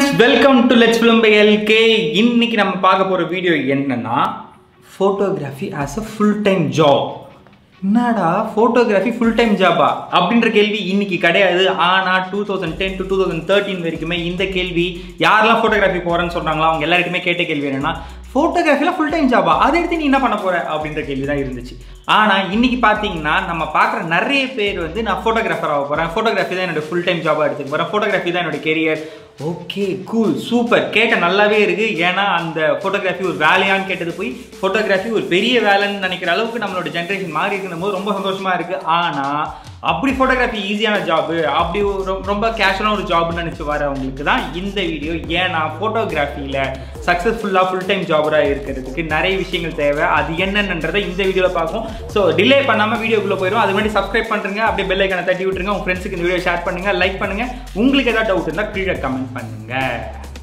friends welcome to let's film by LK இன்னைக்கு நம்ம பார்க்க போகிற வீடியோ என்னன்னா photography as a full time job என்னடா ஃபோட்டோகிராஃபி ஃபுல் டைம் ஜாபா அப்படின்ற கேள்வி இன்னைக்கு கிடையாது ஆனால் two thousand ten to two thousand thirteen வரைக்குமே இந்த கேள்வி யாரெல்லாம் ஃபோட்டோகிராஃபி போகிறேன்னு சொன்னாங்களோ அவங்க எல்லாருக்குமே கேட்ட கேள்வி என்னன்னா ஃபோட்டோகிராஃபியில் ஃபுல் டைம் ஜாபா அதை எடுத்து நீ என்ன பண்ண போற அப்படின்ற கேள்வி தான் இருந்துச்சு ஆனால் இன்னைக்கு பார்த்தீங்கன்னா நம்ம பார்க்குற நிறைய பேர் வந்து நான் ஃபோட்டோகிராஃபர் ஆக போகிறேன் ஃபோட்டோகிராஃபி தான் என்னோட ஃபுல் டைம் ஜாபாக எடுத்துக்க போகிறேன் ஃபோட்டோகிராஃபி தான் என்னோட கெரியர் ஓகே கூல் சூப்பர் கேட்க நல்லாவே இருக்கு ஏன்னா அந்த ஃபோட்டோகிராஃபி ஒரு வேலையான்னு கேட்டது போய் ஃபோட்டோகிராஃபி ஒரு பெரிய வேலைன்னு நினைக்கிற அளவுக்கு நம்மளோட ஜென்ரேஷன் மாறி இருக்கும் போது ரொம்ப சந்தோஷமா இருக்கு ஆனால் அப்படி ஃபோட்டோகிராஃபி ஈஸியான ஜாபு அப்படி ஒரு ரொம்ப கேஷுவலான ஒரு ஜாப்னு நினச்சி வரவங்களுக்கு தான் இந்த வீடியோ ஏன்னா ஃபோட்டோகிராஃபியில் சக்ஸஸ்ஃபுல்லாக ஃபுல் டைம் ஜாபராக இருக்கிறதுக்கு நிறைய விஷயங்கள் தேவை அது என்னென்னன்றதை இந்த வீடியோவில் பார்ப்போம் ஸோ டிலே பண்ணாமல் வீடியோக்குள்ளே போயிடும் அது முன்னாடி சப்ஸ்கிரைப் பண்ணுறங்க அப்படியே பெல் ஐக்கானை தட்டி விட்டுருங்க உங்கள் ஃப்ரெண்ட்ஸுக்கு இந்த வீடியோ ஷேர் பண்ணுங்கள் லைக் பண்ணுங்கள் உங்களுக்கு ஏதாவது டவுட் இருந்தால் கீழே கமெண்ட் பண்ணுங்கள்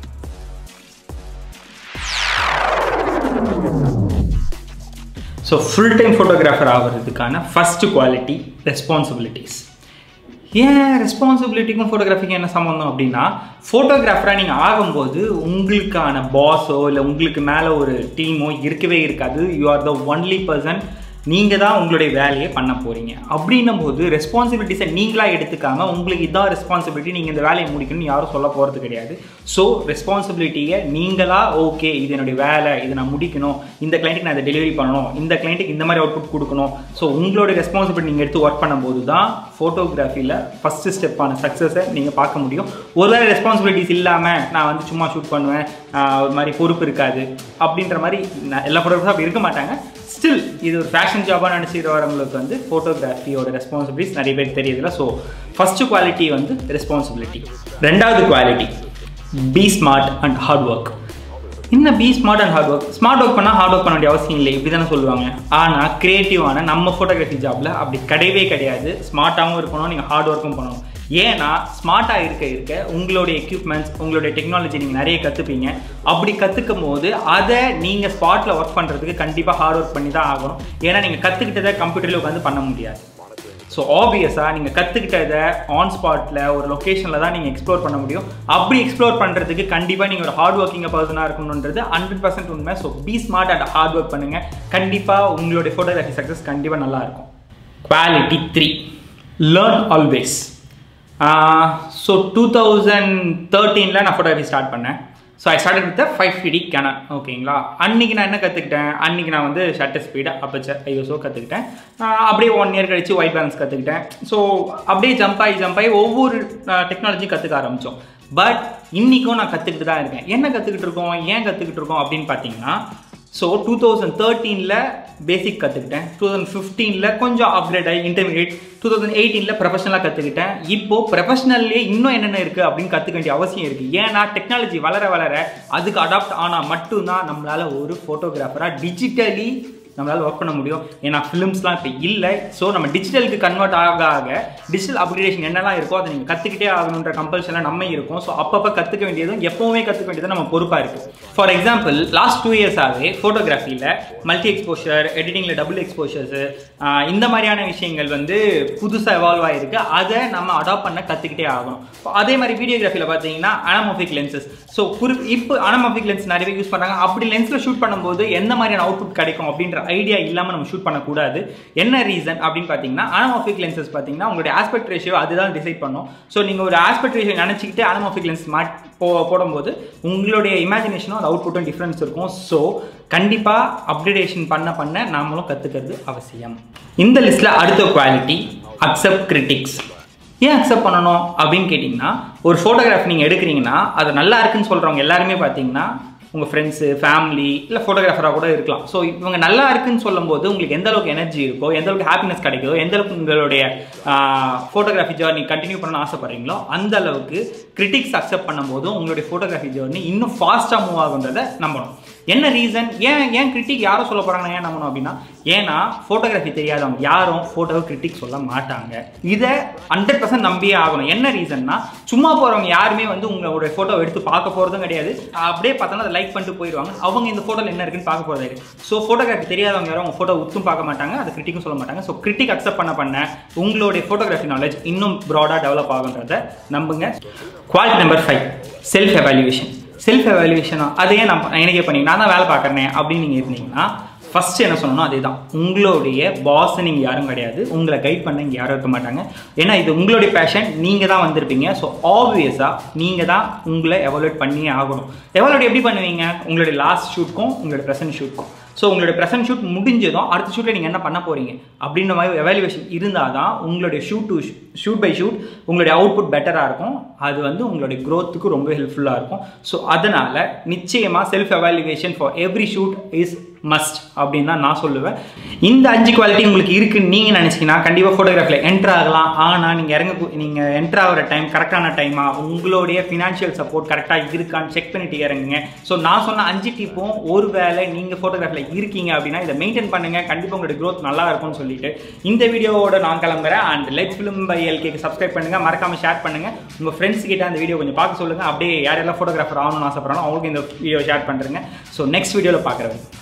ஸோ ஃபுல் டைம் ஃபோட்டோகிராஃபர் ஆகிறதுக்கான ஃபஸ்ட்டு குவாலிட்டி ரெஸ்பான்சிபிலிட்டிஸ் ஏன் ரெஸ்பான்சிபிலிட்டிக்கும் ஃபோட்டோகிராஃபிக்கும் என்ன சம்மந்தம் அப்படின்னா ஃபோட்டோகிராஃபராக நீங்கள் ஆகும்போது உங்களுக்கான பாஸோ இல்லை உங்களுக்கு மேலே ஒரு டீமோ இருக்கவே இருக்காது you are the only person நீங்கள் தான் உங்களுடைய வேலையை பண்ண போகிறீங்க அப்படின்னும் போது ரெஸ்பான்சிபிலிட்டிஸை நீங்களாக எடுத்துக்காம உங்களுக்கு இதான் ரெஸ்பான்சிபிலிட்டி நீங்கள் இந்த வேலையை முடிக்கணும்னு யாரும் சொல்ல போகிறது கிடையாது ஸோ ரெஸ்பான்சிபிலிட்டியை நீங்களாக ஓகே இது என்னுடைய வேலை இதை நான் முடிக்கணும் இந்த கிளைண்ட்டுக்கு நான் இதை டெலிவரி பண்ணணும் இந்த கிளைண்ட்டுக்கு இந்த மாதிரி அவுட்புட் கொடுக்கணும் ஸோ உங்களோட ரெஸ்பான்சிபிலிட்டி நீங்கள் எடுத்து ஒர்க் பண்ணும்போது தான் ஃபோட்டோகிராஃபியில் ஃபஸ்ட்டு ஸ்டெப்பான சக்ஸஸை நீங்கள் பார்க்க முடியும் ஒருவேளை ரெஸ்பான்சிபிலிட்டிஸ் இல்லாமல் நான் வந்து சும்மா ஷூட் பண்ணுவேன் ஆஹ் ஒரு மாதிரி பொறுப்பு இருக்காது அப்படின்ற மாதிரி ந- எல்லா ஃபோட்டோகிராஃபரும் அப்படி இருக்க மாட்டாங்க ஸ்டில் இது ஒரு ஃபேஷன் ஜாபாக நினச்சிட்டு வரவங்களுக்கு வந்து ஃபோட்டோகிராஃபியோட ரெஸ்பான்சிபிலிட்டிஸ் நிறைய பேர் தெரியுதுல ஸோ ஃபஸ்ட்டு குவாலிட்டி வந்து ரெஸ்பான்சிபிலிட்டி ரெண்டாவது quality be smart and hard work என்ன be smart and hard work smart work பண்ணால் ஹார்ட் ஒர்க் பண்ண வேண்டிய அவசியம் இல்லை இப்படி தானே சொல்லுவாங்க ஆனால் க்ரியேட்டிவான நம்ம ஃபோட்டோகிராஃபி ஜாபில் அப்படி கிடையவே கிடையாது ஸ்மார்ட்டாகவும் இருக்கணும் நீங்கள் ஹார்ட் ஒர்க்கும் பண்ணணும் ஏன்னா ஸ்மார்ட்டாக இருக்க இருக்க உங்களுடைய எக்யூப்மெண்ட்ஸ் உங்களுடைய டெக்னாலஜி நீங்கள் நிறைய கற்றுப்பீங்க அப்படி கற்றுக்கும் போது அதை நீங்கள் ஸ்பாட்டில் ஒர்க் பண்ணுறதுக்கு கண்டிப்பாக ஹார்ட் ஒர்க் பண்ணி தான் ஆகணும் ஏன்னா நீங்கள் கற்றுக்கிட்டதை கம்ப்யூட்டரில் உட்காந்து பண்ண முடியாது ஸோ ஆப்வியஸாக நீங்கள் கற்றுக்கிட்டதை ஆன் ஸ்பாட்டில் ஒரு லொக்கேஷனில் தான் நீங்கள் எக்ஸ்ப்ளோர் பண்ண முடியும் அப்படி எக்ஸ்ப்ளோர் பண்ணுறதுக்கு கண்டிப்பாக நீங்கள் ஒரு ஹார்ட் ஒர்க்கிங் பர்சனாக இருக்கணுன்றது ஹண்ட்ரட் பர்சன்ட் உண்மை so be smart and hard work பண்ணுங்கள் கண்டிப்பாக உங்களுடைய ஃபோட்டோகிராஃபி சக்ஸஸ் கண்டிப்பாக நல்லாயிருக்கும் quality three learn always so two thousand தேர்ட்டீனில் நான் ஃபோட்டோகிராஃபி ஸ்டார்ட் பண்ணேன் so I start with five fifty Canon ஓகேங்களா அன்றைக்கி நான் என்ன கற்றுக்கிட்டேன் அன்றைக்கி நான் வந்து ஷட்டர் ஸ்பீடு அப்பச்சர் ஐயோஸோ கற்றுக்கிட்டேன் அப்படியே ஒன் இயர் கழிச்சு ஒயிட் பேலன்ஸ் கற்றுக்கிட்டேன் ஸோ அப்படியே ஜம்ப் ஆகி ஜம்ப் ஆகி ஒவ்வொரு டெக்னாலஜியும் கற்றுக்க ஆரம்பித்தோம் பட் இன்றைக்கும் நான் கற்றுக்கிட்டு தான் இருக்கேன் என்ன கற்றுக்கிட்டு இருக்கோம் ஏன் கற்றுக்கிட்டு இருக்கோம் அப்படின்னு பார்த்தீங்கன்னா ஸோ டூ தௌசண்ட் தேர்ட்டீனில் பேசிக் கற்றுக்கிட்டேன் டூ தௌசண்ட் ஃபிஃப்டீனில் கொஞ்சம் அப்கிரேட் ஆகி இன்டர்மீடியட் டூ தௌசண்ட் எயிட்டீனில் ப்ரொஃபஷனலாக கற்றுக்கிட்டேன் இப்போது ப்ரொஃபஷனல்லே இன்னும் என்னென்ன இருக்குது அப்படின்னு கற்றுக்க வேண்டிய அவசியம் இருக்குது ஏன்னா டெக்னாலஜி வளர வளர அதுக்கு அடாப்ட் ஆனால் மட்டும்தான் நம்மளால் ஒரு ஃபோட்டோகிராஃபராக டிஜிட்டலி நம்மளால் ஒர்க் பண்ண முடியும் ஏன்னா ஃபிலிம்ஸ்லாம் இப்போ இல்லை ஸோ நம்ம டிஜிட்டலுக்கு கன்வெர்ட் ஆக ஆக டிஜிட்டல் அப்கிரேஷன் என்னெல்லாம் இருக்கோ அதை நீங்கள் கற்றுக்கிட்டே ஆகணுன்ற கம்பல்ஷனில் நம்ம இருக்கும் ஸோ அப்பப்போ கற்றுக்க வேண்டியதும் எப்போவுமே கற்றுக்க வேண்டியதும் நம்ம பொறுப்பாக இருக்குது ஃபார் எக்ஸாம்பிள் லாஸ்ட் டூ இயர்ஸாகவே ஃபோட்டோகிராஃபியில் மல்டி எக்ஸ்போஷர் எடிட்டிங்கில் டபுள் எக்ஸ்போஷர்ஸு இந்த மாதிரியான விஷயங்கள் வந்து புதுசாக எவால்வ் ஆகிருக்கு அதை நம்ம அடாப்ட் பண்ண கற்றுக்கிட்டே ஆகணும் இப்போ அதே மாதிரி வீடியோகிராஃபியில் பார்த்தீங்கன்னா அனமோஃபிக் லென்சஸ் ஸோ குறி இப்போ அனமோஃபிக் லென்ஸ் நிறைய பேர் யூஸ் பண்ணுறாங்க அப்படி லென்ஸில் ஷூட் பண்ணும்போது எந்த மாதிரியான அவுட்புட் கிடைக்கும் அப்படின்ற ஐடியா இல்லாமல் நம்ம ஷூட் பண்ணக்கூடாது என்ன ரீசன் அப்படின்னு பார்த்தீங்கன்னா அனமோஃபிக் லென்சஸ் பார்த்தீங்கன்னா உங்களுடைய ஆஸ்பெக்ட் ரேஷியோ அதுதான் டிசைட் பண்ணும் ஸோ நீங்கள் ஒரு ஆஸ்பெக்ட் ரேஷியோ நினச்சிக்கிட்டு அனமோஃபிக் லென்ஸ் மாட் போ போடும்போது உங்களுடைய இமேஜினேஷனும் அந்த அவுட்புட்டும் டிஃப்ரென்ஸ் இருக்கும் ஸோ கண்டிப்பாக அப்கிரேடேஷன் பண்ண பண்ண நாமளும் கற்றுக்கிறது அவசியம் இந்த லிஸ்ட்டில் அடுத்த குவாலிட்டி அக்செப்ட் கிரிட்டிக்ஸ் ஏன் அக்செப்ட் பண்ணணும் அப்படின்னு கேட்டிங்கன்னா ஒரு ஃபோட்டோகிராஃப் நீங்கள் எடுக்கிறீங்கன்னா அது நல்லா இருக்குன்னு சொல்கிறவங்க எல்லாருமே பார்த்தீங்கன்னா உங்கள் ஃப்ரெண்ட்ஸு ஃபேமிலி இல்லை ஃபோட்டோகிராஃபராக கூட இருக்கலாம் ஸோ இவங்க நல்லா இருக்குன்னு சொல்லும்போது உங்களுக்கு எந்த அளவுக்கு எனர்ஜி இருக்கோ எந்த அளவுக்கு ஹாப்பினஸ் கிடைக்குதோ எந்த அளவுக்கு உங்களுடைய ஃபோட்டோகிராஃபி ஜேர்னி கண்டினியூ பண்ண ஆசைப்படுறீங்களோ அந்த அளவுக்கு கிரிட்டிக்ஸ் அக்செப்ட் பண்ணும்போது உங்களுடைய ஃபோட்டோகிராஃபி ஜேர்னி இன்னும் ஃபாஸ்ட்டாக மூவ் ஆகுன்றதை நம்பணும் என்ன ரீசன் ஏன் ஏன் கிரிட்டிக் யாரும் சொல்ல போகிறாங்க ஏன் நம்பணும் அப்படின்னா ஏன்னா ஃபோட்டோகிராஃபி தெரியாதவங்க யாரும் ஃபோட்டோவை கிரிட்டிக் சொல்ல மாட்டாங்க இதை ஹண்ட்ரட் பர்சன்ட் நம்பியே ஆகணும் என்ன ரீசன்னா சும்மா போகிறவங்க யாருமே வந்து உங்களோட ஃபோட்டோ எடுத்து பார்க்க போகிறதும் கிடையாது அப்படியே பார்த்தோன்னா அதை லைக் பண்ணிட்டு போயிடுவாங்க அவங்க இந்த ஃபோட்டோவில் என்ன இருக்குன்னு பார்க்க போகிறது ஸோ ஃபோட்டோகிராஃபி தெரியாதவங்க யாரும் உங்கள் ஃபோட்டோ உத்தும் பார்க்க மாட்டாங்க அதை கிரிட்டிக்கும் சொல்ல மாட்டாங்க ஸோ கிரிட்டிக் அக்செப்ட் பண்ண பண்ண உங்களுடைய ஃபோட்டோகிராஃபி நாலேஜ் இன்னும் ப்ராடாக டெவலப் ஆகுன்றத நம்புங்க quality number five self evaluation self எவாலுவேஷனா அதையே நான் எனக்கே பண்ணி நான் தான் வேலை பார்க்குறேனே அப்படின்னு நீங்கள் இருந்தீங்கன்னா ஃபர்ஸ்ட் என்ன சொல்லணும் அதே தான் உங்களுடைய பாஸ் நீங்கள் யாரும் கிடையாது உங்களை கைட் பண்ண இங்கே யாரும் இருக்க மாட்டாங்க ஏன்னா இது உங்களுடைய பேஷன் நீங்கள் தான் வந்திருப்பீங்க ஸோ ஆப்வியஸாக நீங்கள் தான் உங்களை எவாலுவேட் பண்ணியே ஆகணும் எவாலுவேட் எப்படி பண்ணுவீங்க உங்களுடைய லாஸ்ட் ஷூட்க்கும் உங்களுடைய ப்ரெசன்ட் ஷூட்க்கும் ஸோ உங்களுடைய ப்ரெசன்ட் ஷூட் முடிஞ்சதும் அடுத்த ஷூட்டில் நீங்கள் என்ன பண்ண போகிறீங்க அப்படின்ற மாதிரி எவாலுவேஷன் இருந்தால் தான் உங்களுடைய shoot to shoot by shoot உங்களுடைய அவுட்புட் பெட்டராக இருக்கும் அது வந்து உங்களுடைய க்ரோத்துக்கு ரொம்ப ஹெல்ப்ஃபுல்லாக இருக்கும் ஸோ அதனால் நிச்சயமாக self evaluation for every shoot is must அப்படின்னு தான் நான் சொல்லுவேன் இந்த அஞ்சு குவாலிட்டி உங்களுக்கு இருக்குன்னு நீங்கள் நினச்சிங்கன்னா கண்டிப்பாக ஃபோட்டோகிராஃபில் என்ட்ரு ஆகலாம் ஆனால் நீங்கள் இறங்க நீங்கள் என்ட்ரு ஆகிற டைம் கரெக்டான டைமாக உங்களுடைய ஃபினான்ஷியல் சப்போர்ட் கரெக்டாக இருக்கான்னு செக் பண்ணிட்டு இறங்குங்க ஸோ நான் சொன்ன அஞ்சு டிப்பும் ஒரு வேளை நீங்கள் ஃபோட்டோகிராஃபில் இருக்கீங்க அப்படின்னா இதை மெயின்டைன் பண்ணுங்கள் கண்டிப்பாக உங்களுடைய க்ரோத் நல்லா இருக்கும்னு சொல்லிட்டு இந்த வீடியோவோட நான் கிளம்புறேன் அண்ட் லெட் ஃபிலிம் பை எல்கேக்கு சப்ஸ்கிரைப் பண்ணுங்கள் மறக்காமல் ஷேர் பண்ணுங்கள் உங்கள் ஃப்ரெண்ட்ஸ் கிட்ட அந்த வீடியோ கொஞ்சம் பார்க்க சொல்லுங்கள் அப்படியே யாரெல்லாம் ஃபோட்டோகிராஃபர் ஆகணும்னு ஆசைப்படுறாங்களோ அவங்களுக்கு இந்த வீடியோ ஷேர் பண்ணுறேங்க ஸோ நெக்ஸ்ட் வீடியோவில் பார்க்குறேன்